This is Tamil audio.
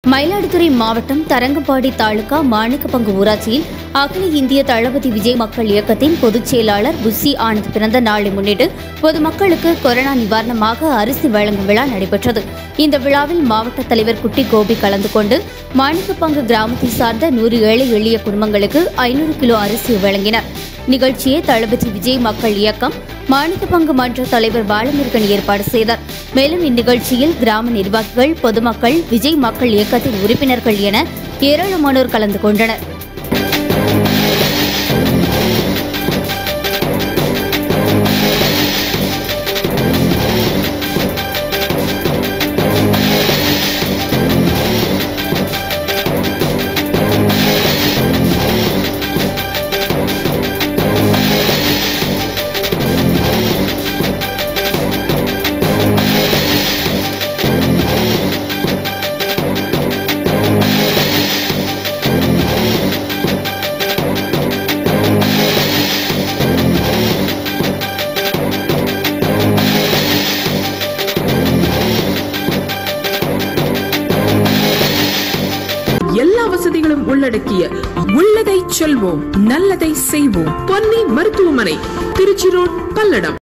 மயிலாடுதுறை மாவட்டம் தரங்கம்பாடி தாலுகா மாணிக்கப்பங்கு ஊராட்சியில் அகில இந்திய தளபதி விஜய் மக்கள் இயக்கத்தின் பொதுச் செயலாளர் புஸ்ஸி ஆனந்த் பிறந்த நாளை முன்னிட்டு பொதுமக்களுக்கு கொரோனா நிவாரணமாக அரிசி வழங்கும் விழா நடைபெற்றது இந்த விழாவில் மாவட்ட தலைவர் குட்டி கோபி கலந்து கொண்டு மாணிக்கப்பங்கு கிராமத்தை சார்ந்த நூறு ஏழை எளிய குடும்பங்களுக்கு ஐநூறு கிலோ அரிசி வழங்கினர் நிகழ்ச்சியை தளபதி விஜய் மக்கள் இயக்கம் மாணிக்கப்பங்கு மன்ற தலைவர் பாலமுருகன் ஏற்பாடு செய்தார் மேலும் இந்நிகழ்ச்சியில் கிராம நிர்வாகிகள் பொதுமக்கள் விஜய் மக்கள் இயக்கத்தின் உறுப்பினர்கள் என ஏராளமானோர் கலந்து கொண்டனர் எல்லா வசதிகளும் உள்ளடக்கிய உள்ளதை செல்வோம் நல்லதை செய்வோம் பொன்னி மருத்துவமனை திருச்சி ரோட் பல்லடம்